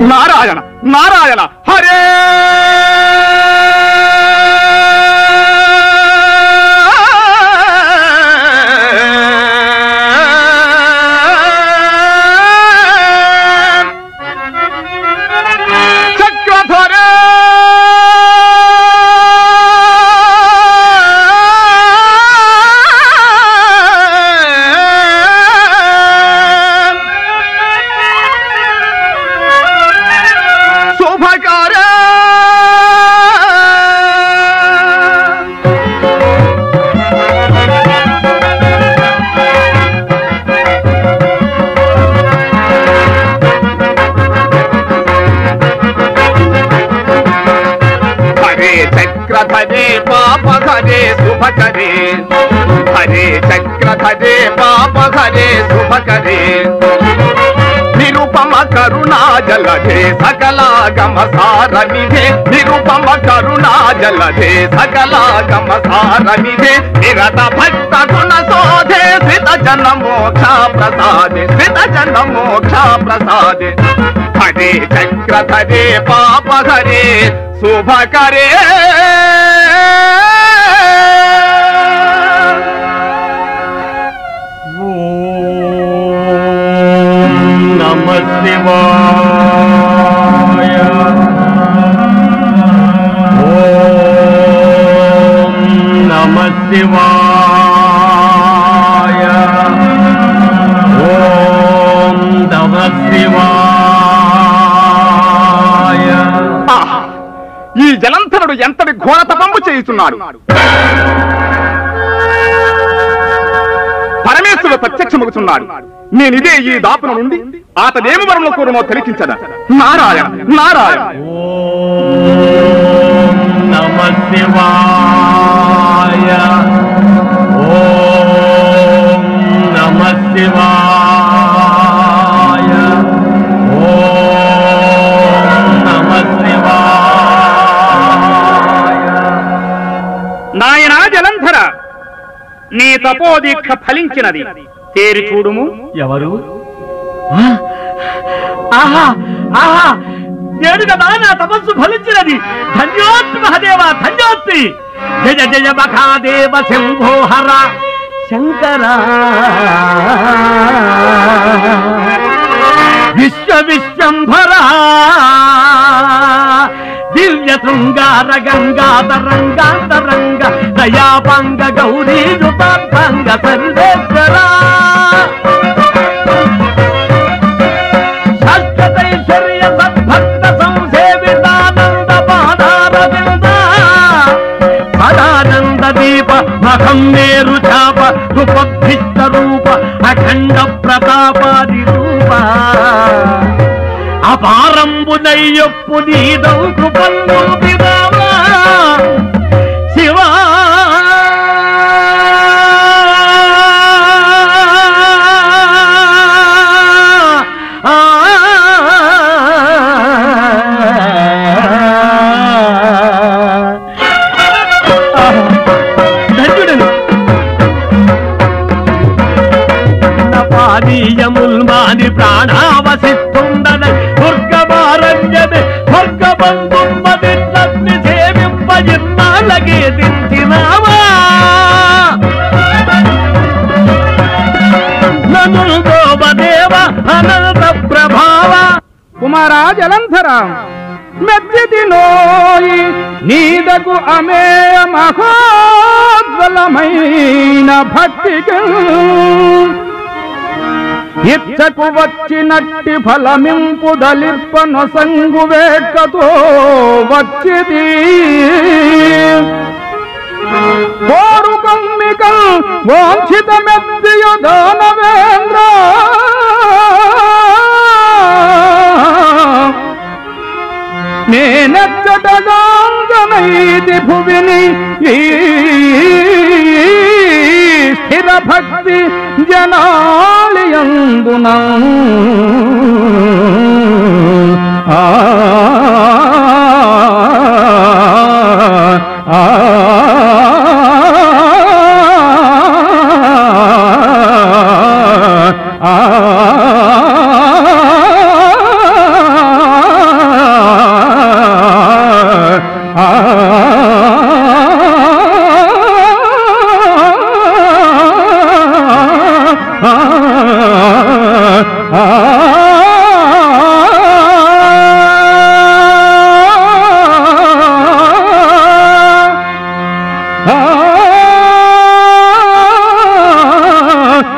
నారాయణ నారాయణ హరే చక్రధరే శుభకర హరే చక్రధరే పాపహరే శుభకరే హరే చక్రధరే పాపహరే శుభకరే నిరుపమ కరుణా జలధే సకలాగమ సారనిధే నిరుపమ కరుణా జలధే సకలాగమ సారనిధే నిరత భక్త గుణ శోధే శ్రిత జన మోక్ష ప్రసాదే శ్రిత జన మోక్ష ప్రసాదే హరే చక్రధరే పాపహరే శుభకరే నమ శివాయ ఓం నమ శివాయ ఓం నమ శివాయ ఆహా! ఈ జలంధరుడు ఎంతటి ఘోర తపంపు చేయుచున్నాడు పరమేశ్వరుడు ప్రత్యక్షమగుచున్నాడు నేనిదే ఈ దాపున నుండి ఆతదేమి వరంలో కూరమో తెలికించదా నారాయణ నారాయణ ఓం నమ శివాయ ఓం నమ శివాయ ఓం నమ శివాయ నాయనా జలంధర నీ తపోదీక్ష ఫలించినది తేరి చూడుము ఎవరు ఆహా ఆహా ఏడు కదా నా తపస్సు ఫలించినది ధన్యోత్తి మహదేవ ధన్యోత్తి జయ జయ మఖాదేవ శంభోహర శంకర విశ్వ విశ్వంభర దివ్య శృంగార గంగాధరంగాంతరంగ దయాపంగ గౌరీ రూపాంగ సర్వేశ్వరా శాశ్వతైశ్వర్య సద్భక్త సంసేవితానంద పాదారవింద సదానంద దీప మఖం మేరు చాప రూపభిష్ట రూప అఖండ ప్రతాపాది రూప అపారంబు నయ్యొప్పు నీదం కృపల్లు పిదావా శివా ధన్యుడను పానీయముల్ మాని ప్రాణావసిస్తుండన దుర్గమారణ్యమే స్వర్గబంధుమ్మదిట్లన్ని సేవింప ఇన్నాళ్ళకే దించినావా నను గోపదేవ అనంత ప్రభావ కుమారా జలంధర మెచ్చితి నోయి నీదకు అమేయ మహోజ్వలమైన భక్తికి ఇచ్చకు వచ్చినట్టి ఫలమింపు దలిర్పన సంగు వేట్కతో వచ్చిది కోరు కమ్మిక వాంఛితమెత్తియ దానవేంద్ర నేనెచ్చటగాంగనైతి భువిని ఈ స్థిర భక్తి జనాళియందున ఆ ఆ ఆ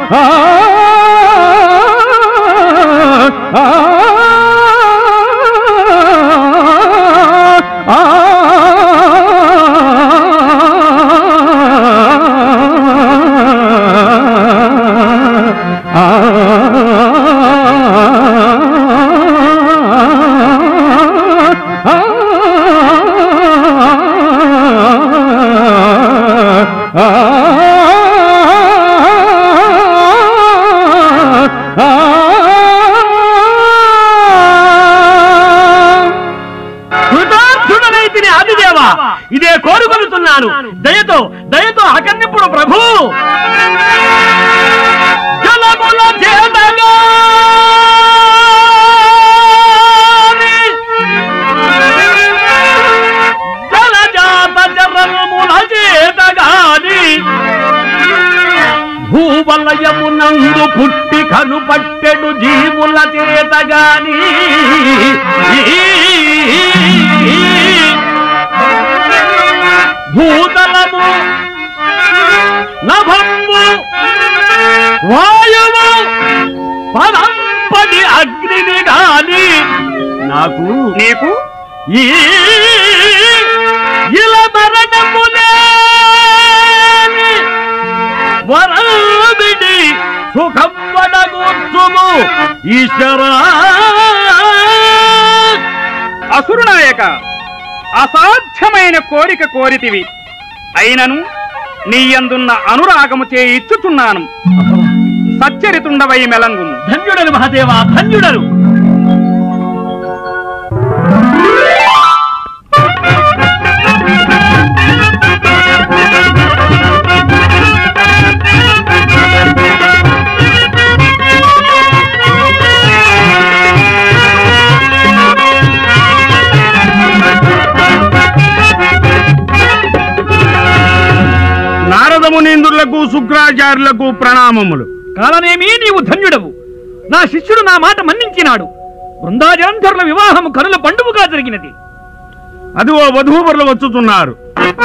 కృతార్థుడనైతిని ఆదిదేవా ఇదే కోరుకొనుతున్నాను దయతో దయతో అకన్నిప్పుడు ప్రభు జలముల చేతగాని, జలజాత జరముల చేతగాని భూవలయమునందు పుట్టి కనుపట్టెడు జీవుల చేతగాని భూతలము నభంబు వాయువు పదంపది అగ్నిని గాని నాకు నీకు ఈ ఇల మరణములే వరవిడి సుఖం వడగూర్చుము ఈశ్వరా అసురునాయక అసాధ్యమైన కోరిక కోరితివి అయినను నీయందున్న అనురాగము చే ఇచ్చుచున్నాను సచ్చరితుండవై మెలంగుము ధన్యుడను మహాదేవా ధన్యుడను నారదమునీంద్రులకు శుక్రాచార్యులకు ప్రణామములు కాలనేమి నీవు ధన్యుడవు నా శిష్యుడు నా మాట మన్నించినాడు బృందాజలంధరుల వివాహము కనుల పండుగగా జరిగినది అదిగో వధూవరులు వచ్చుతున్నారు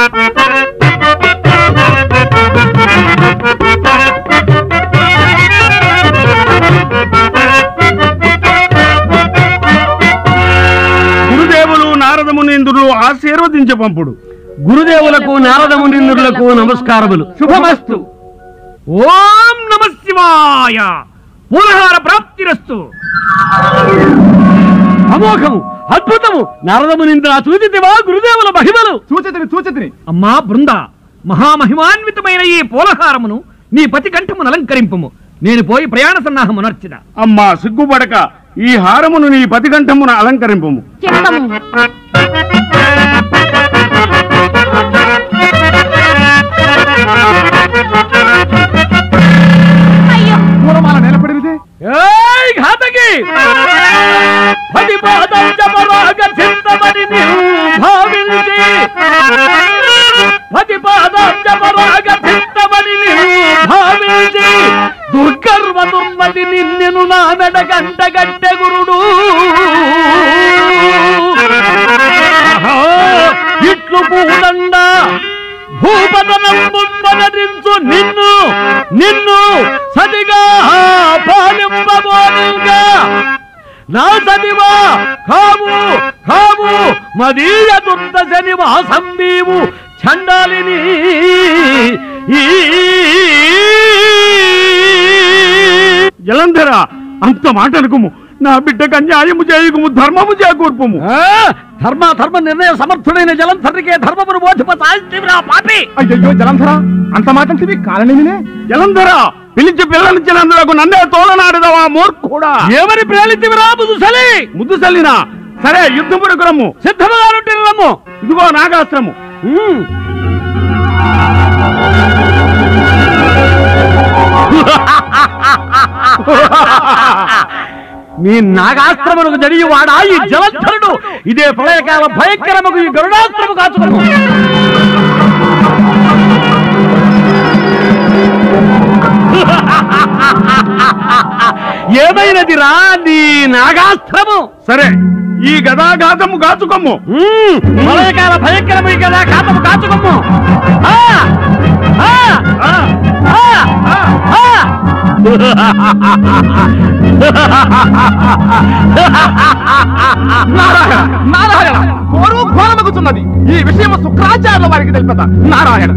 గురుదేవులు నారదమునీంద్రులు ఆశీర్వదించ పంపుడు గురుదేవులకు నారదమునింద్రులకు నమస్కారములు శుభమస్తు ఓం నమ శివాయ పూలహార ప్రాప్తిరస్తు అమోఘము అద్భుతము నారదమునింద్ర చూచితివా గురుదేవుల మహిమలు సూచితిని సూచితిని అమ్మా బృంద మహామహిమాన్వితమైన ఈ పూలహారమును నీ పతి కంఠమును అలంకరింపుము నేను పోయి ప్రయాణ సన్నాహము నర్చిన అమ్మా సిగ్గుపడక ఈ హారమును నీ పతికంఠమున అలంకరింపము చిత్తము అయ్యో పూలమాల నిలబడితే ఏయ్ ఘాతకి పది పాదం జపరాగ చింతమని నీవు భావించి పది పాదం జపరాగ చింతమని నీవు భావించి దుర్గర్వ దుర్మతి నిన్నెను నా మెడ గంట గట్టె గురుడు ఆహా, ఇట్లు పూదండ భూపతనం ముందరించు నిన్ను నిన్ను సదిగా పాలింపబోనుగా నా సదివా కావు కావు మదీయ దుర్ద శనివాసం నీవు చండాలిని జలంధర అంత మాట అనుకుము నా బిడ్డకు అన్యాయము చేయకుము ధర్మము చేకూర్పము ఆ, ధర్మ ధర్మ నిర్ణయ సమర్థుడైన జలంధరికే ధర్మమును బోధిపతాయిరా పాపి అయ్యయ్యో జలంధర అంత మాటంటివి కాలనేమినే జలంధర పిలిచి పిల్లనిచ్చినందులకు నన్నే తోలనాడుదవా మూర్ఖుడా ఏమని ప్రేలితివిరా ముదుసలి ముద్దు సల్లినా సరే యుద్ధపురకురము సిద్ధముగా నుండి రమ్ము ఇదిగో నాగాస్త్రము ఉమ్. మీ నాగాస్త్రములకు జరిగి వాడా ఈ జలధరుడు ఇదే ప్రళయకాల భయంకరముకు ఈ గరుడాస్త్రము కాచుకును ఏమైనదిరా నీ నాగాస్త్రము సరే ఈ గదాఘాతము కాచుకోము ఉమ్, ప్రళయకాల భయంకరము కదా కాతము కాచుకోము ఆ! ఆ! ఆ! ఆ! ఆ! నారాయణ నారాయణ కోరు ఘోరమగుతున్నది ఈ విషయం శుక్రాచార్యుల వారికి తెలిపద నారాయణ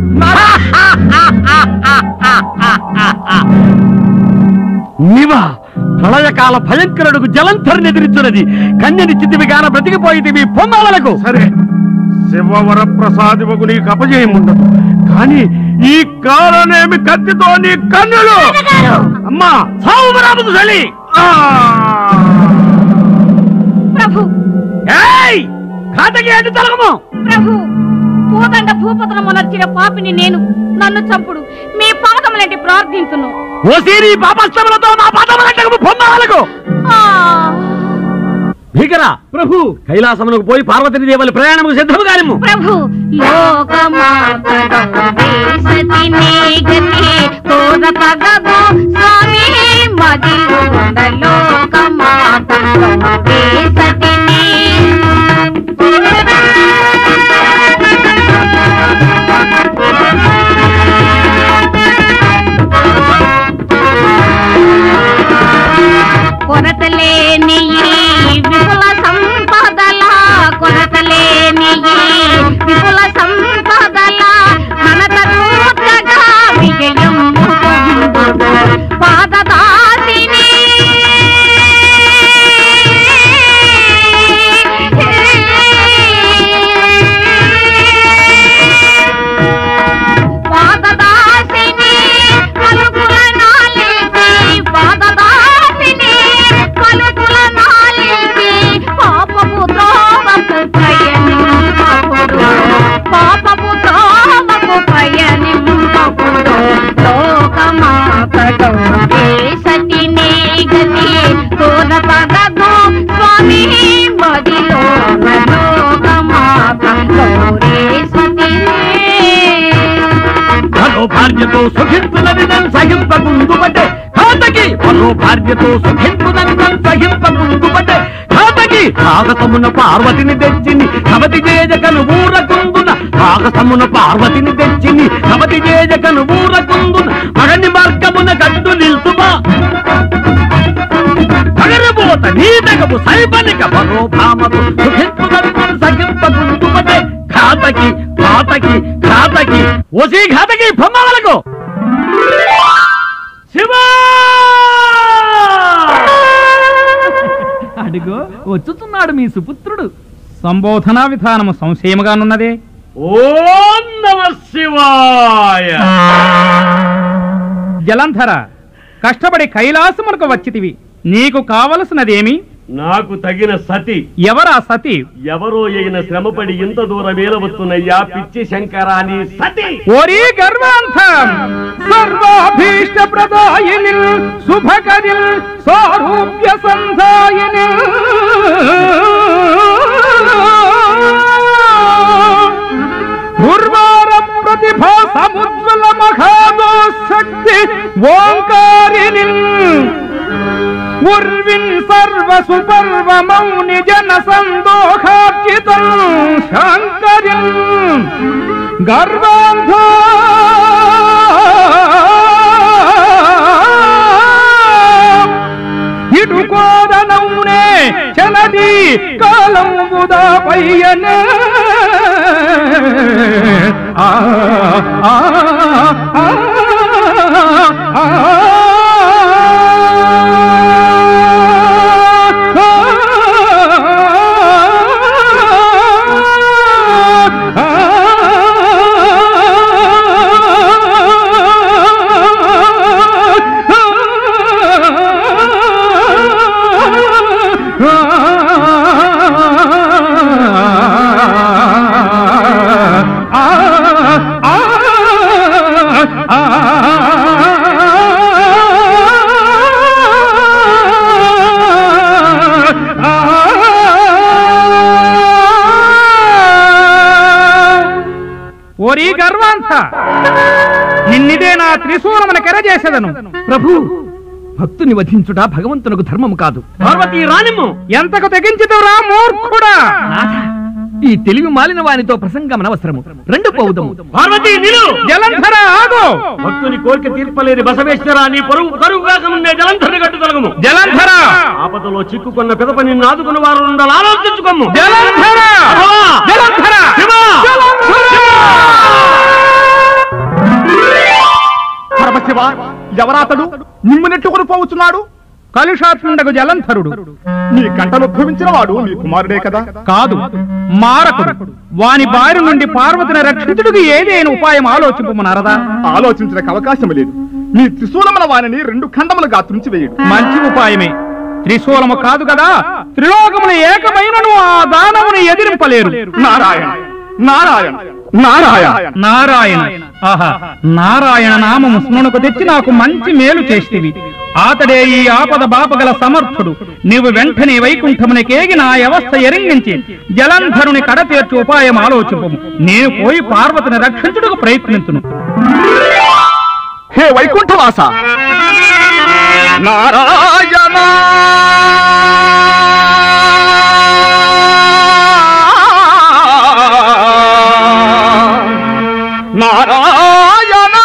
నీవా ప్రళయకాల భయంకరుడుకు జలంధరిని ఎదిరించున్నది కన్యని చిత్తివి గాన బ్రతికిపోయితివి పొందాలకు సరే శివవర ప్రసాదివకు నీకు అపజయం ఉండదు కానీ ఈ కాలనేమి కత్తితో నీ కన్నులు అమ్మా సావుమరాబుదు చలి ఆ! ప్రభు ఏయ్ ఖాతకి అడ్డు తలగము ప్రభు పూదండ భూపతనము నచ్చిన పాపిని నేను నన్ను చంపుడు మీ పాదములంటి ప్రార్థించును ఓసీరి పాపస్తములతో నా పాదములంటకు పొందాలకు ఆ, భీకరా ప్రభు కైలాసమునకు పోయి పార్వతీ దేవలి ప్రయాణము సిద్ధము కానిము ప్రభు లోకమాతని గతి కోద పగదు స్వామి మదిలోండ లోకమాత సతిని కొరతలేని ఈ విపుల సంపదల కొరతలేని ఈ విపుల సంపదల ఘనత కూర్చగా విజయం పాదదాసిని పాదదాసిని పలుకుల నాలికి పాదదాసిని పలుకుల నాలికి పాపపు త్రోవకు ప్రయనింపకుడు పాపపు త్రోవకు ప్రయనింపకుడు లోకమాతడు దేశతిని గతి కోన పగదు స్వామి మదిలో లోకమాత గౌరేశతిని మరో భార్యతో సుఖింపునని నన్ను సహింపకుందుబట్టే ఖాతకి మరో భార్యతో సుఖింపునని నన్ను సహింపకుందుబట్టే ఖాతకి సాగసమున పార్వతిని తెచ్చింది కవతి జేజకను ఊరకుందున సాగసమున పార్వతిని తెచ్చింది కవతి జేజకను ఊరకుందున మగని మార్గమున కట్టు నిల్తుమా పగరబోత నీదకము సైబనిక మనోభామకు సుఖింపునని నన్ను సహింపకుందుబట్టే ఖాతకి ఖాతకి ఖాతకి ఓసి ఘాతకి బొమ్మలకు శివా అడుగో వచ్చుతున్నాడు మీ సుపుత్రుడు సంబోధనా విధానము సంశయముగానున్నదే ఓం నమ శివాయ జలంధర కష్టపడి కైలాసమునకు వచ్చితివి నీకు కావలసినదేమి నాకు తగిన సతి ఎవరా సతి ఎవరో అయిన శ్రమపడి ఇంత దూరం వేలవచ్చునయ్యా పిచ్చి శంకరాని సతి ఓరి గర్వాంతం సర్వాభీష్ట ప్రదాయిని శుభకరి సారూప్య సంధాయిని ఉర్వార ప్రతిభా సముజ్వల మహాదో శక్తి ఓంకారిని ఉర్విన్ సర్వ సుపర్వ మౌని జన సందోహార్జితం శంకరిం గర్వాంధ ఇడుకోదనౌనే చనది కాలం ఉదాపయ్యన ఆ ఆ ఆ ఆ ఓరి గర్వాంత నిన్నిదే నా త్రిశూలమున కెరజేసెదను ప్రభు భక్తుని వధించుట భగవంతునకు ధర్మము కాదు పార్వతీ రాణిము ఎంతకు తెగించితురా మూర్ఖుడా నాథ ఈ తెలివి మాలిన వానితో ప్రసంగమనవసరము రెండు పౌదము పార్వతి నిలు జలంధర ఆగు భక్తుని కోరిక తీర్పలేని బసవేశ్వర నీ పరువు కరువు కాకముందే జలంధరని కట్టు తొలగము జలంధర ఆపదలో చిక్కుకున్న పిదప నిన్ను ఆదుకున్న వారు ఉండాలి ఆలోచించుకోము జలంధర జలంధర పరమశివ ఎవరాతడు నిమ్ము నెట్టుకుని పోవచ్చున్నాడు కలుషాత్ముండగు జలంధరుడు నీ కంటను ఉద్భవించిన వాడు నీ కుమారుడే కదా కాదు మారకుడు వాని బారి నుండి పార్వతిని రక్షించుటకు ఏదైనా ఉపాయం ఆలోచింపు నరదా ఆలోచించడానికి అవకాశం లేదు నీ త్రిశూలముల వాణిని రెండు ఖండములుగా తుంచివేయుడు మంచి ఉపాయమే త్రిశూలము కాదు కదా త్రిలోకములు ఏకమైనను ఆ దానమును ఎదిరింపలేరు నారాయణ నారాయణ నారాయణ నారాయణ ఆహా నారాయణ నామము స్మరణకు తెచ్చి నాకు మంచి మేలు చేస్తేవి ఆతడే ఈ ఆపద బాపగల సమర్థుడు నీవు వెంటనే వైకుంఠమునికేగి నా వ్యవస్థ ఎరింగించి జలంధరుని కడతీర్చు ఉపాయం ఆలోచింపు నేను పోయి పార్వతిని రక్షించుటకు ప్రయత్నించును హే వైకుంఠవాస నారాయణ నారాయణ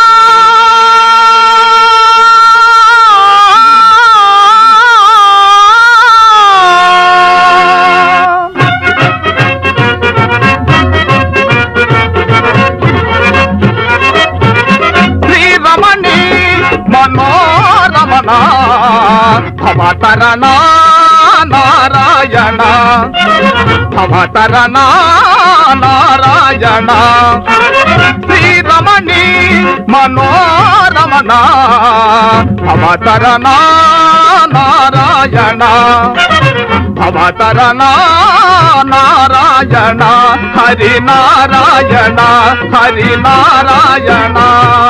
శ్రీరమణి మనోరమణ భవతరణ నారాయణ భవతరణ నారాయణ శ్రీరమణి మనోరమణ భవతరణ నారాయణ భవతరణ నారాయణ హరి నారాయణ హరి నారాయణ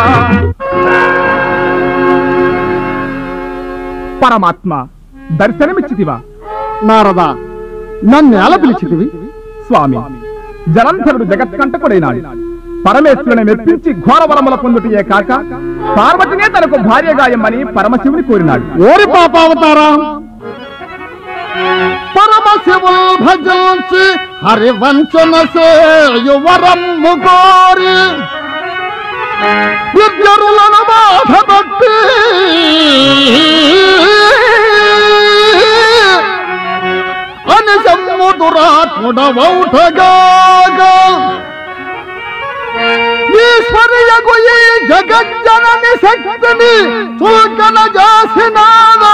పరమాత్మ దర్శనమిచ్చితివా నారదా నన్నేల పిలిచితివి స్వామి జలంధరుడు జగత్కంటకుడైనాడు పరమేశ్వరుని మెప్పించి ఘోరవరముల పొందుటయే కాక పార్వతినే తనకు భార్యగాయమని పరమశివుని కోరినాడు ఓరి పాపావతారం పరమశివుల్ భజించి హరివంచన సేయువరమ్ము కోరి విద్యరులను బాధపట్టి అని సమ్ముదురాత్ముడవౌటగాగా ఈశ్వరియగు ఈ జగజ్జనని శక్తిని చూకన జాసినాదా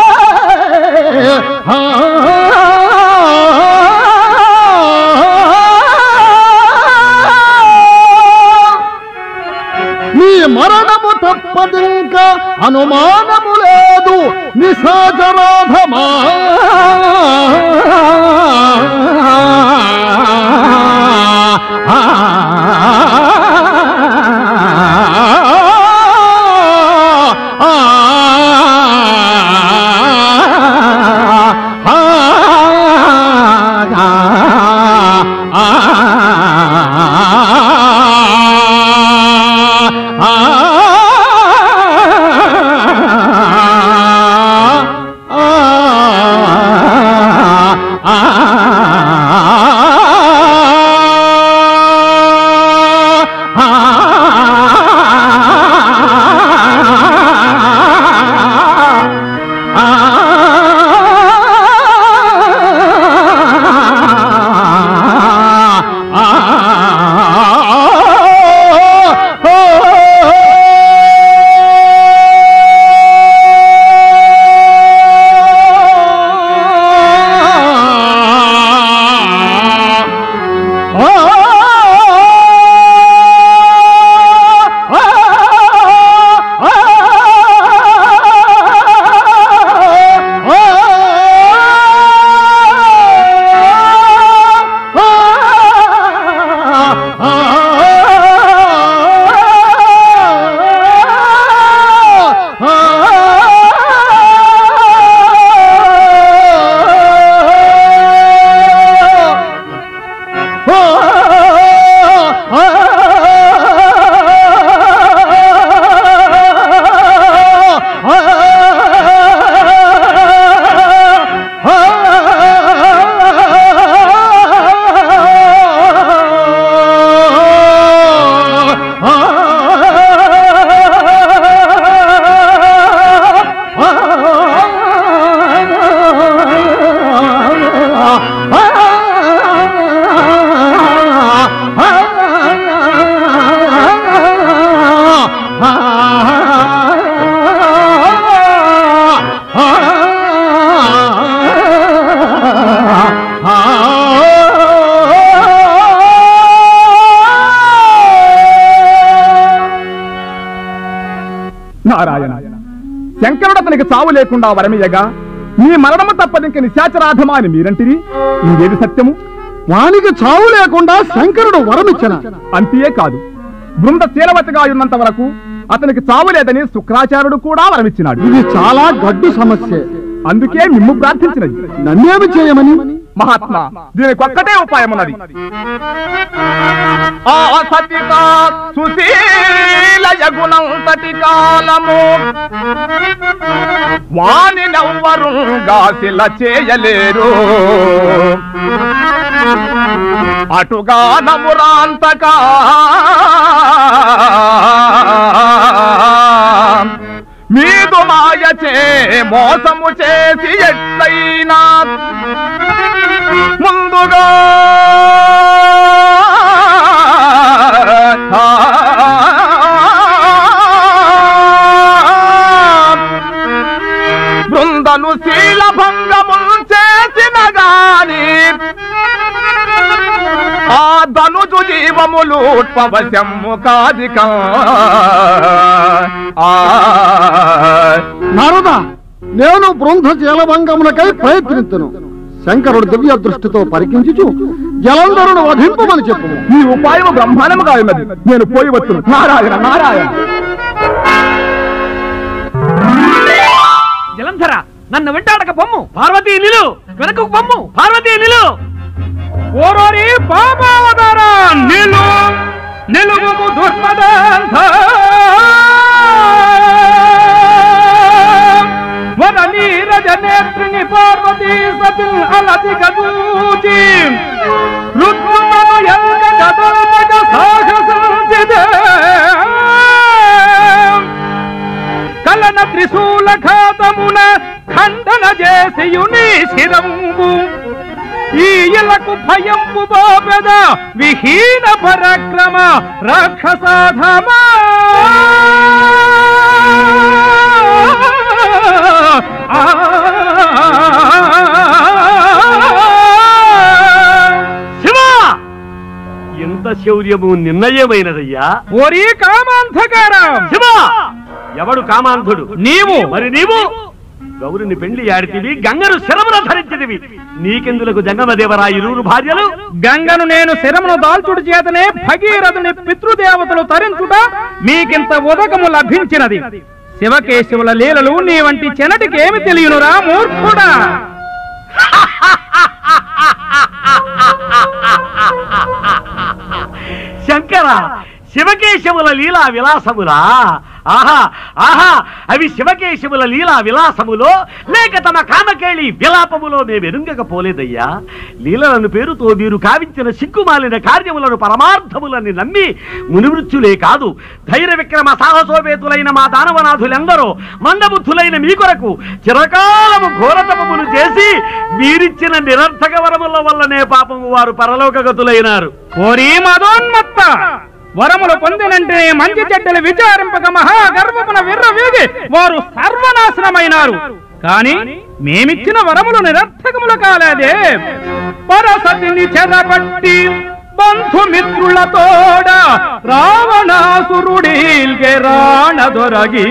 నీ మరణము తప్పదింకా అనుమానము లేదు నిశాచరాధమా ఆ శంకరుడు అతనికి చావు లేకుండా వరమియ్యగా మీ మరణము తప్పదింక నిశాచరాధమా అని మీరంటిరి ఇంకేది సత్యము వానికి చావు లేకుండా శంకరుడు వరమిచ్చిన అంతే కాదు బృంద శీలవతిగా ఉన్నంత వరకు అతనికి చావు లేదని శుక్రాచార్యుడు కూడా వరమిచ్చినాడు ఇది చాలా గడ్డు సమస్య అందుకే మిమ్ము ప్రార్థించినది నన్నేమి చేయమని మహాత్మా దీనికి ఒక్కటే ఉపాయం ఉన్నది ఆ సతిత సుశీలయ గుణంతటి కాలము వాని నవ్వరు గాసిల చేయలేరు అటుగా నమురాంతకా మీదు మాయ చే మోసము చేసి ఎట్లయినా ముందుగా బృందను శీల భంగములు చేసిన గాని ఆ ధనుజు జీవములు పవశము కాదిక ఆ నారద నేను బృంద జలభంగమునకై ప్రయత్నించను శంకరుడు దివ్య దృష్టితో పరికించుచు జలంధరుడు వధింపమని చెప్పు ఈ ఉపాయం బ్రహ్మాండముగా ఉన్నది నేను పోయి వచ్చును నారాయణ నారాయణ జలంధర నన్ను వెంటాడక పొమ్ము పార్వతీ నిలు వెనకకు పొమ్ము పార్వతీ నిలు ఓరోరి పాపావతార నిలు నిలువు దుర్మదంధ వన నీరజ నేత్రిని పార్వతీ సతిల్ అలతి గదూచి రుద్రుమను ఎంగ గదల్పగ సాహసించిదే కలన త్రిశూల ఘాతమున ఖండన చేసియుని శిరంబు ఈ ఇలకు భయంపు బాపెద విహీన పరక్రమ రాక్షసాధమా శివ ఎంత శౌర్యము నిర్ణయమైనదయ్యా ఓరి కామాంధకారం శివ ఎవడు కామాంధుడు నీవు మరి నీవు గౌరిని పెళ్లి ఆడితివి గంగను శరమున ధరించితివి నీకెందులకు జంగమదేవరా ఇరువురు భార్యలు గంగను నేను శరమును దాల్చుడు చేతనే భగీరథుని పితృదేవతలు తరించుట మీకింత ఉదకము లభించినది శివకేశవుల లీలలు నీ వంటి చెనటికేమి తెలియనురా మూర్ఖుడా శంకర శివకేశవుల లీలా విలాసములా ఆహా ఆహా అవి శివకేశవుల లీలా విలాసములో లేక తమ కామకేళి విలాపములో మేము ఎరుంగకపోలేదయ్యా లీలలను పేరుతో మీరు కావించిన సిగ్గుమాలిన కార్యములను పరమార్థములని నమ్మి మునివృత్యులే కాదు ధైర్య విక్రమ సాహసోపేతులైన మా దానవనాథులెందరో మందబుద్ధులైన మీ కొరకు చిరకాలము ఘోరతపములు చేసి మీరిచ్చిన నిరర్థక వరముల వల్లనే పాపము వారు పరలోకగతులైనారు ఓరి మదోన్మత్త వరములు పొందినంటే మంచి చెడ్డలు విచారింపక మహాగర్వమున విర్రవీగి వారు సర్వనాశనమైనారు కాని మేమిచ్చిన వరములు నిరర్థకములు కాలేదే పరసతిని చెరబట్టి బంధుమిత్రులతోడ రావణాసురుడీల్గే రాణదొరగి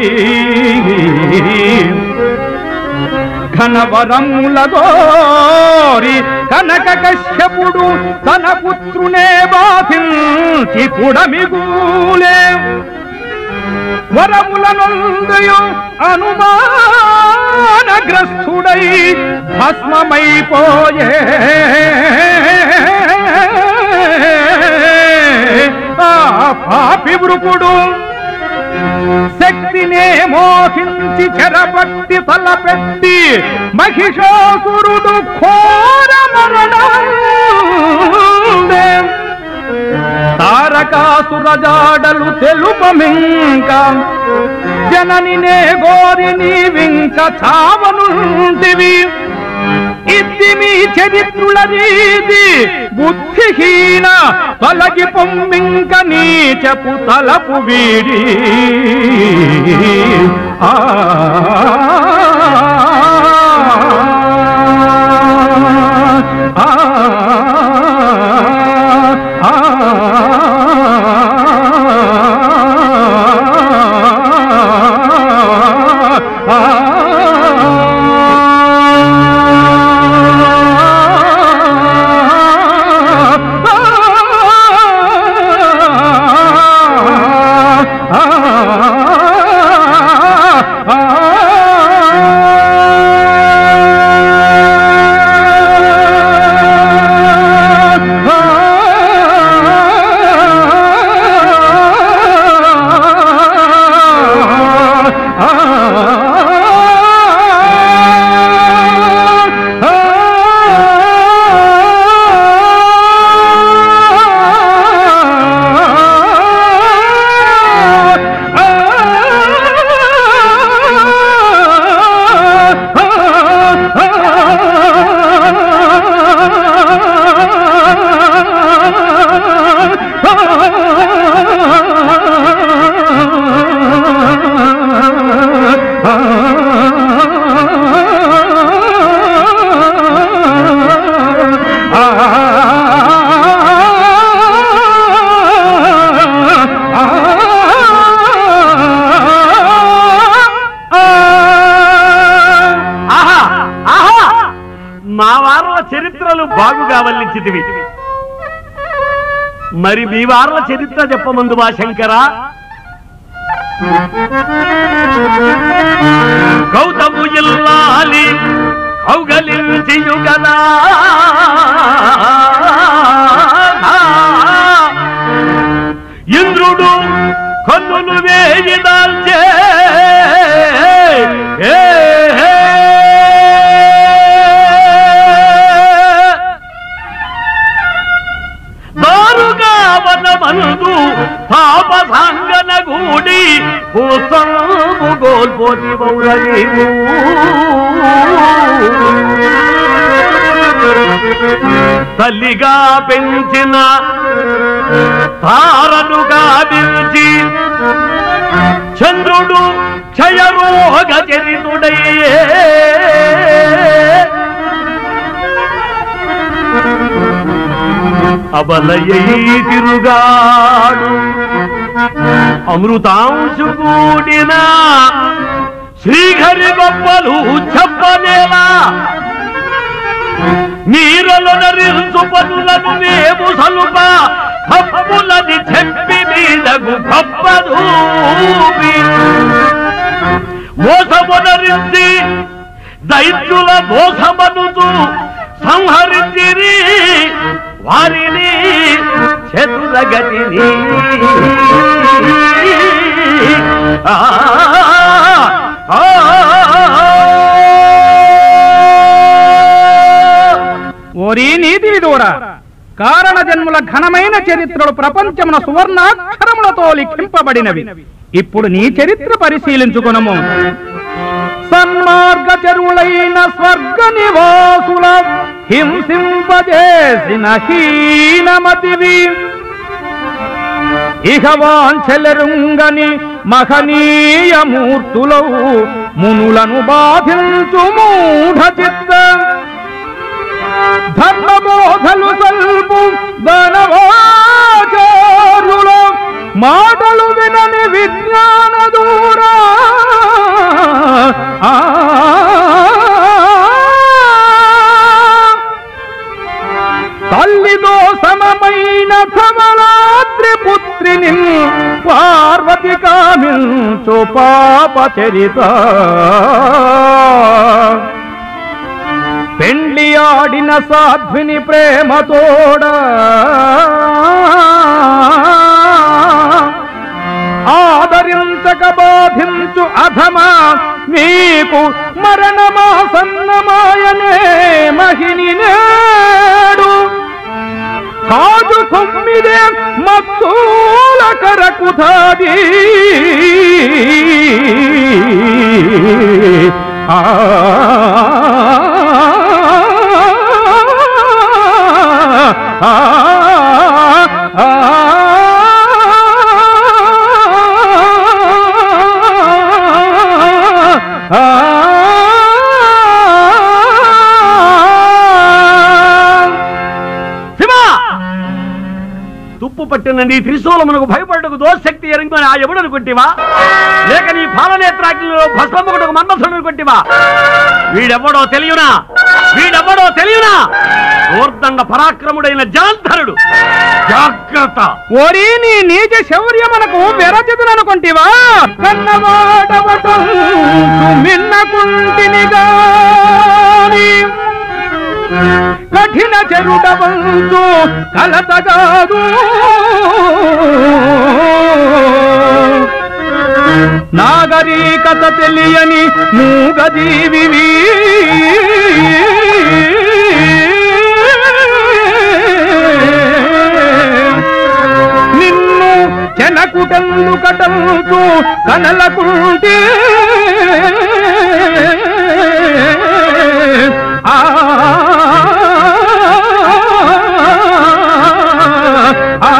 ఘనవరముల గోరి కనక కశ్యపుడు తన పుత్రునే బాధించి పుడమిగూలే వరములనందయు అనుమానగ్రస్తుడై భస్మమైపోయే ఆ పాపి వృకుడు శక్తినే మోహించి చెరపట్టి తలపెట్టి మహిషాసురుడు ఘోర మరణం తారకాసురజాడలు తెలుపమింక జననినే గోరి నీవింక చావనుంటివి ఇది మీ చరిత్రుల రీతి బుద్ధిహీన తొలగి పొమ్మింక నీచపు తలపు వీడి ఆ ఆ ఆ ఆ ఆహా ఆహా మా వారల చరిత్రలు బాగుగా వల్లించితివి మరి మీ వారల చరిత్ర చెప్పమందు మా శంకర గౌతము ఇల్లాలి కౌగలించియుగదా ఇంద్రుడు కన్నులు వేయి దాల్చే ఏ, ఏ. దారుగా వనమనుదు పాప సంగన గూడి భూస్వము గోల్పోతి బౌరనీవు తల్లిగా పెంచిన తారనుగా పిలిచి చంద్రుడు క్షయరోగ చరితుడయ్యే అబలయ్యి తిరుగాడు అమృతాంశు కూడిన శ్రీహరి గొప్పలు చెప్పనేలా మీరలు నరించు పనులను మేము సలుప హప్పులని చెప్పి మీదకు గొప్పదూపి మోసమునరించి దైత్యుల మోసమనుతూ సంహరించిరి వారిని చతురగతిని ఆ, ఆ, ఓరి నీతి విదూర కారణ జన్ముల ఘనమైన చరిత్రలు ప్రపంచమున సువర్ణాక్షరములతో లిఖింపబడినవి ఇప్పుడు నీ చరిత్ర పరిశీలించుకునము సన్మార్గ చరులైన స్వర్గ నివాసుల హింసింపజేసిన హీనమతివి ఇహ వాంఛలరుంగని మహనీయ మూర్తులవు మునులను బాధించు మూఢ చిత్తం ధర్మబోధలు సల్పు ధనవాచారులు మాటలు వినని విజ్ఞాన దూరా ఆ. తల్లితో సమమైన కమలాద్రి పుత్రిని పార్వతి కామించు పాప చరిత పెండ్లి ఆడిన సాధ్విని ప్రేమతోడ ఆదరించక బాధించు అధమా నీకు మరణమా సన్నమాయనే మహిని నేడు కాదు తొమ్మిదే మత్సూల కరకుధాది ఆ శివ తుప్పు పట్టిన నీ త్రిశూలమునకు భయపడకు దోశక్తి ఎరంగని ఆ ఎముడు అనుకుంటివా లేక నీ పాలనేత్రాగ్నిలో భస్మముకుటకు మన్మథుడు అనుకుంటివా వీడెవ్వడో తెలియనా వీడెవ్వడో తెలియనా ఊర్దండ పరాక్రముడైన జాంధరుడు జాగ్రత్త ఓరి నీ నీచ శౌర్యమునకు వెరచితుననుకుంటివా కన్నవాడవటం మిన్నకుంటిని గాని కఠిన చెరుడవంతు కలతగాదు నాగరికత తెలియని మూగజీవివి నిన్ను చెనకుటల్లు కటల్తూ కనలకుంటే ఆ ఆ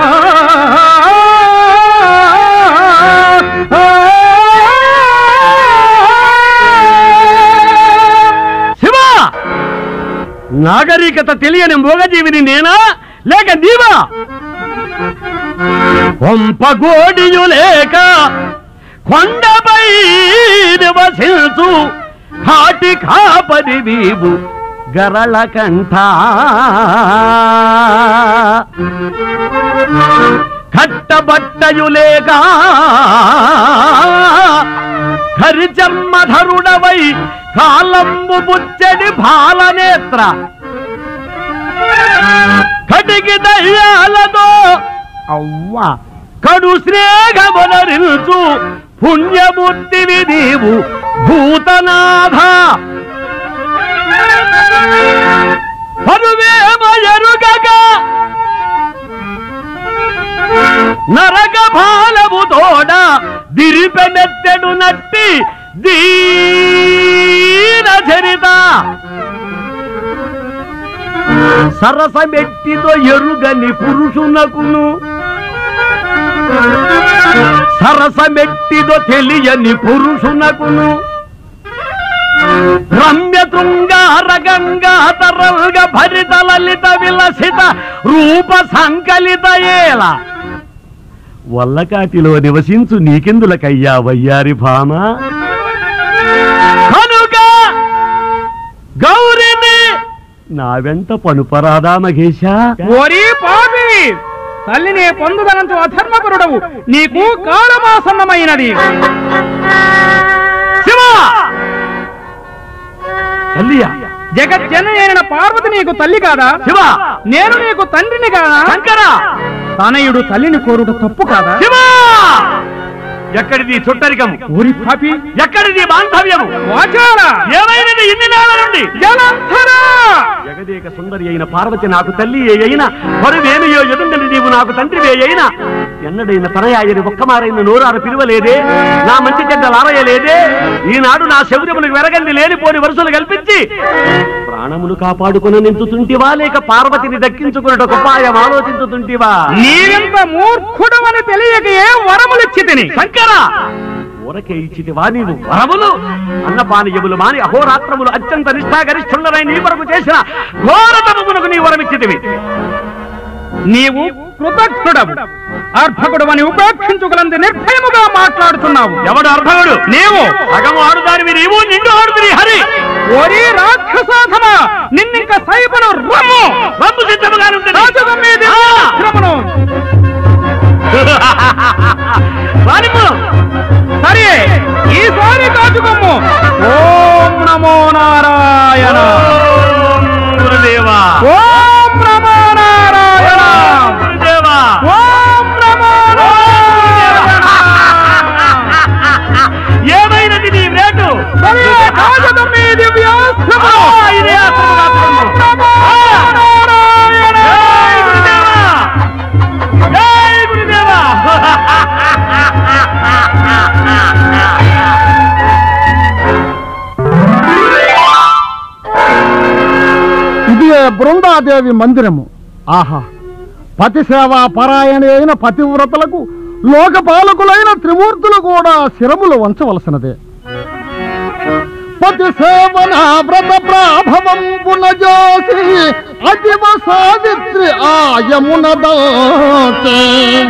ఆ నాగరికత తెలియని మూగజీవిని నేనా లేక నీవా కొంపగోడియు లేక కొండపై నివసించు కాటి కాపరి వీవు గరళ కంఠ కట్టబట్టయు లేక హరిజన్మధరుడవై కాలంబు బుచ్చడి బాలనేత్ర కటికి దయ్యాలతో అవ్వా కడు స్నేహమునరించు పుణ్యమూర్తివి నీవు భూతనాథ పరువేమ ఎరుగక నరక బాలము తోడ దిరిపెనెత్తెడు నట్టి దీన చరిత సరసమెట్టిదో ఎరుగని పురుషునకును సరసమెట్టిదో తెలియని పురుషునకును రమ్య శృంగార గంగా తరంగ భరిత లలిత విలసిత రూప సంకలిత ఏల వల్లకాటిలో నివసించు నీకెందులకయ్యా వయ్యారి భామ కనుక గౌరిని నా వెంట పనుపరాదా మహేశ ఓరి పాపి తల్లిని పొందుదనంతో అధర్మపరుడవు నీకు కాలమాసన్నమైనది శివ తల్లియా జగజ్జనైన పార్వతి నీకు తల్లి కాదా శివ నేను నీకు తండ్రిని కాదా శంకర తనయుడు తల్లిని కోరుట తప్పు కాదా శివ ఎక్కడిది చుట్టరికము ఊరి పాపి ఎక్కడిది బాంధవ్యము వాచారా ఏమైనది ఇన్ని నెలల నుండి జలంధరా జగదేక సుందరి అయిన పార్వతి నాకు తల్లి అయినా పరువేమియో ఎదుండని నీవు నాకు తండ్రివే అయినా ఎన్నడైన తనయాయని ఒక్కమారైన నోరారు పిలువలేదే నా మంచి చెడ్డలు ఆరయలేదే ఈనాడు నా శౌర్యములకు వెరగంది లేనిపోని వరుసలు కల్పించి ప్రాణములు కాపాడుకుని నించుతుంటివా లేక పార్వతిని దక్కించుకున్నట ఉపాయం ఆలోచించుతుంటివా నీవెంత మూర్ఖుడవని తెలియక ఏ వరములిచ్చి తిని శంకర ఊరకే ఇచ్చితివా నీవు వరములు అన్నపానీయములు మాని అహోరాత్రములు అత్యంత నిష్ఠాగరిష్ఠులనై నీ వరకు చేసిన ఘోరతమునకు నీ వరమిచ్చితివి నీవు కృతజ్ఞుడవు అర్భకుడవని ఉపేక్షించుకులంది నిర్భయముగా మాట్లాడుతున్నావు ఎవడు అర్ధవుడు నీవు సగము ఆడుదానివి నీవు నిండు ఆడుతుంది హరి ఓరి రాక్షసాధమ నిన్నింక సైబను రమ్ము రంగు సిద్ధముగా ఉంటుంది రాజుగం మీద శ్రమను వారిము. సరే ఈసారి కాచుకొమ్ము ఓం నమో నారాయణ ఓం గురుదేవా ఓం నమో నారాయణ ఓం గురుదేవా ఓం నమో నారాయణ ఏమైనది నీ రేటు సరే కాచుకం మీ దివ్యాస్త్రము ఆ, ఇదే అస్త్రము, అస్త్రము. ఓం నమో నారాయణ జై గురుదేవా జై గురుదేవా ఇది బృందాదేవి మందిరము ఆహా పతి సేవా పరాయణ అయిన పతివ్రతలకు లోకపాలకులైన త్రిమూర్తులు కూడా శిరములు వంచవలసినదే పతి సేవన వ్రత ప్రాభవం పునజోసి అతివ సావిత్రి ఆయమున దాచే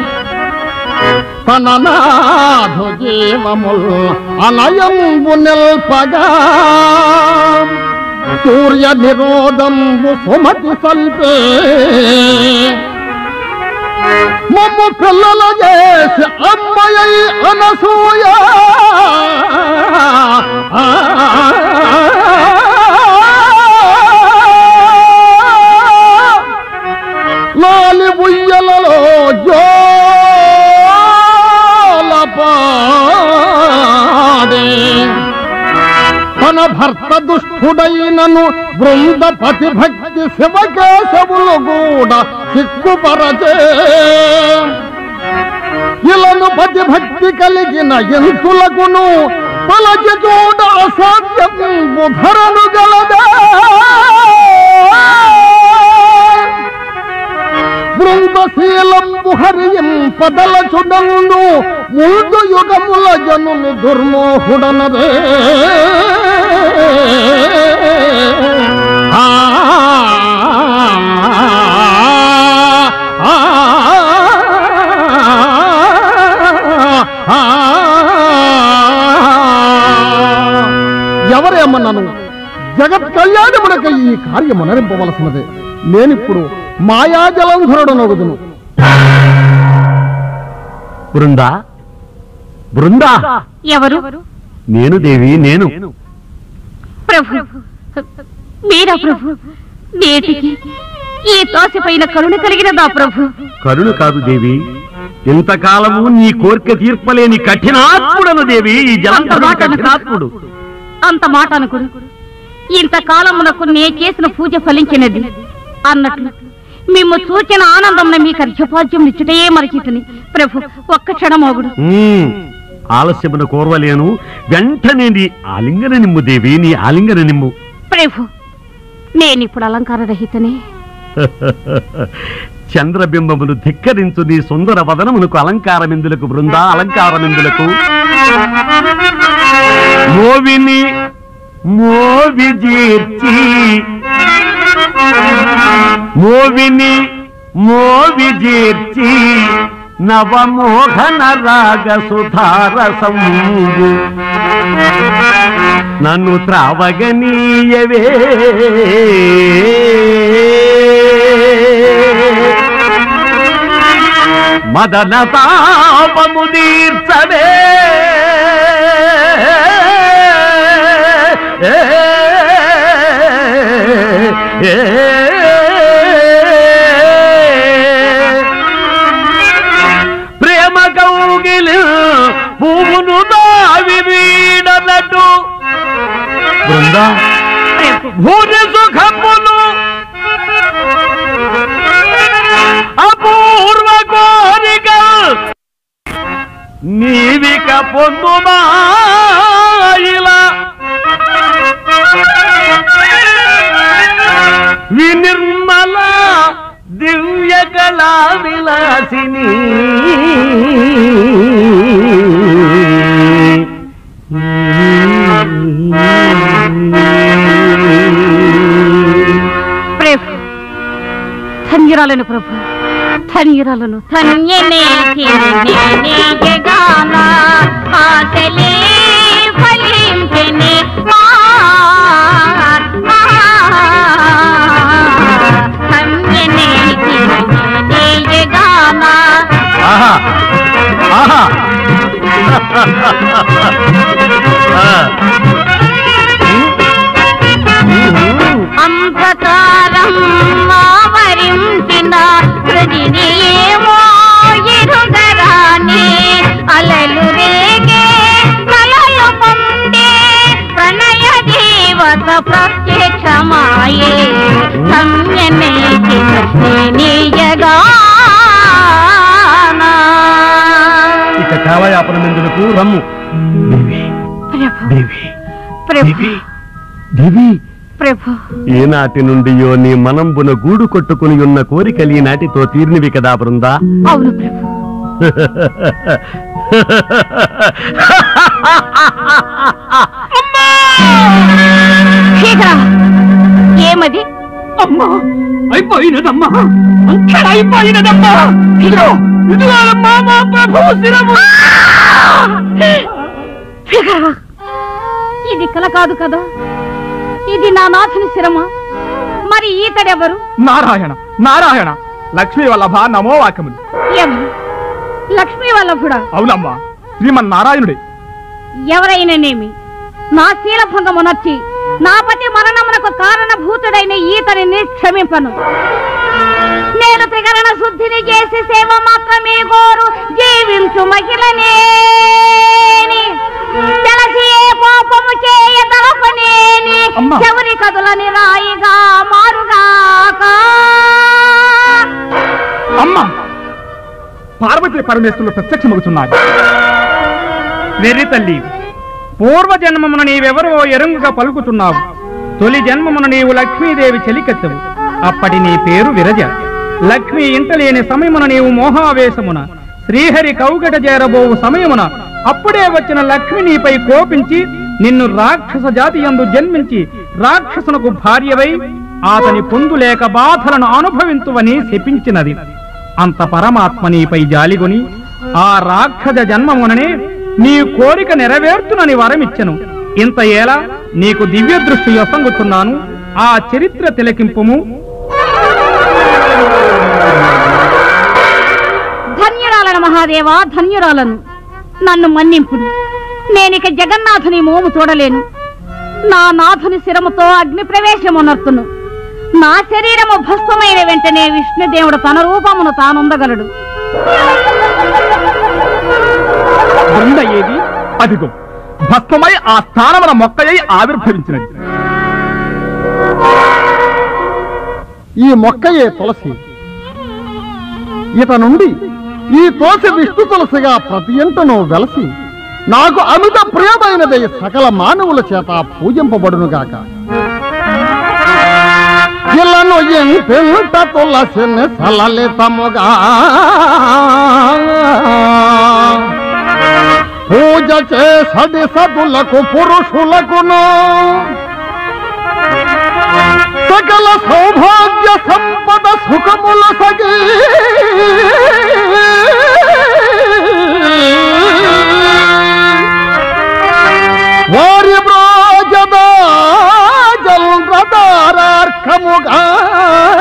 తన నాథు జీవముల్ అనయంబు నిల్పగా సూర్య నిరోధంబు సుమతి సల్పే మమ్ము పిల్లల చేసి అమ్మయ్య అనసూయ లాలి ఉయ్యలలో జోలపాడే తన భర్త దుష్టుడైనను బృందపతి భక్తి శివకేశవులు కూడా సిక్కుపరచే ఇలను పతి భక్తి కలిగిన ఎంతులకును తలచి చూడ అసాధ్యం బుధరను గలదా బృందశీలంబు హరియం పదల చుడందు ముందు యుగముల జనులు దుర్మోహుడనదే ఆ ఎవరేమన్నాను జగత్ కళ్యాణమునకై ఈ కార్యము నరింపవలసినదే నేనిప్పుడు మాయాజలంధరుడు నొగుదును బృందా బృందా ఎవరు నేను దేవి నేను ప్రభు మీరా ప్రభు నేటికి ఈ తోసిపోయిన కరుణ కలిగినదా ప్రభు కరుణ కాదు దేవి ఇంతకాలము నీ కోరిక తీర్పలేని కఠినాత్ముడను దేవి ఈ జలంధరుడు అంత మాట అనకు. కఠినాత్ముడు అంత మాట అనుకుడు ఇంతకాలమునకు నే చేసిన పూజ ఫలించినది అన్నట్లు మేము చూచిన ఆనందమున మీకు అర్ఘ్యపాద్యం నిచ్చుటయే మరచితిని ప్రభు ఒక్క క్షణమోగుడు ఉమ్, ఆలస్యమున కోరవలేను వెంటనే నీ ఆలింగన నిమ్ము దేవి నీ ఆలింగన నిమ్ము ప్రభు నేనిప్పుడు అలంకార రహితనే చంద్రబింబములు ధిక్కరించు నీ సుందర వదనమునకు అలంకారమిందులకు బృందా అలంకారమిందులకు మోవిని మోవి జీర్చి మోవిని మోవి జీర్చి నవమోహన రాగ సుధారసము నన్ను త్రావగనీయవే మదన తాపము తీర్చవే ప్రేమ కౌగిలి పువ్వును దావి వీడనట్టు బృందా భూరి సుఖమును అపూర్వ కోరిక నీవిక పొందుమాయిలా వినిర్మల దివ్య కళా విలాసిని ప్రభు ధన్యురాలను ప్రభు ధన్యురాలను ధన్యనే చిరునేనే జగాన ఆశలే ఫలించెనే మా మా. ధన్యనే చిరునేనే జగాన ఆహా ఆహా ఆ. అంధకారం ఆవరించిన హృదినేమో ఎరుగరాని అలలు రేగే కలలు పొందే ప్రణయ దేవత ప్రత్యక్షమాయే సంయనే ఇక కాలయాపనమెందులకు రమ్ము దేవి ప్రభు దేవి దేవి ప్రభు ఏనాటి నుండియో నీ మనంబున గూడు కొట్టుకుని ఉన్న కోరికలు ఈనాటితో తీరినవి కదా బృందా అవును ప్రభు శీఘ్ర ఏమది అమ్మా అయిపోయినదమ్మా అంతా అయిపోయినదమ్మా ఇదిగో ఇదిగోనమ్మా మా ప్రభు శిరము శీఘ్ర ఇది కల కాదు కదా ఇది నా నాథుని శిరమా మరి ఈతడెవరు నారాయణ నారాయణ లక్ష్మీ వల్లభ నమో వాక్యములు ఎవరు లక్ష్మీ వల్లభుడా అవునమ్మా శ్రీమన్నారాయణుడే ఎవరైననేమి నా శీలభంగమునర్చి నా పతి మరణమునకు కారణభూతుడైన ఈతనిని క్షమింపను నేను త్రికరణ శుద్ధిని చేసి సేవ మాత్రమే గోరు జీవించు మహిళనేని తెలిసి ఏ పాపము చేయ తలపనేని అమ్మా. ఎవరి కదులని రాయిగా మారుగాక అమ్మా పార్వతీ పరమేశ్వరులు ప్రత్యక్షమగుతున్నారు వెర్రి తల్లి పూర్వ జన్మమున నీవెవరో ఎరుంగుగా పలుకుతున్నావు తొలి జన్మమున నీవు లక్ష్మీదేవి చెలికెత్తవు అప్పటి నీ పేరు విరజ లక్ష్మి ఇంట లేని సమయమున నీవు మోహావేశమున శ్రీహరి కౌగట చేరబోవు సమయమున అప్పుడే వచ్చిన లక్ష్మి నీపై కోపించి నిన్ను రాక్షస జాతి యందు జన్మించి రాక్షసునకు భార్యవై అతని పొందులేక బాధలను అనుభవింతువని శపించినది అంత పరమాత్మ నీపై జాలిగొని ఆ రాక్షస జన్మముననే నీ కోరిక నెరవేర్చునని వరమిచ్చెను ఇంత ఏలా నీకు దివ్య దృష్టి యొసంగుతున్నాను ఆ చరిత్ర తిలకింపుము ధన్యురాలను మహాదేవా ధన్యురాలను నన్ను మన్నింపుడు నేనిక జగన్నాథుని మోము చూడలేను నా నాథుని శిరముతో అగ్ని ప్రవేశమునర్తును నా శరీరము భస్మమైన వెంటనే విష్ణుదేవుడు తన రూపమును తానుందగలడు బృంద ఏది అదిగో భస్మమై ఆ స్థానమున మొక్కయై ఆవిర్భవించినది ఈ మొక్కయే తులసి ఇత నుండి ఈ తులసి విష్ణు తులసిగా ప్రతి ఇంటను వెలసి నాకు అమిత ప్రియమైనదై సకల మానవుల చేత పూజింపబడునుగాక ఇలను ఎంతెంత తులసిని సలలితముగా పూజ చేసడి సదులకు పురుషులకును సకల సౌభాగ్య సంపద సుఖముల సగి వారి బ్రాజద జల్రదారార్కముగా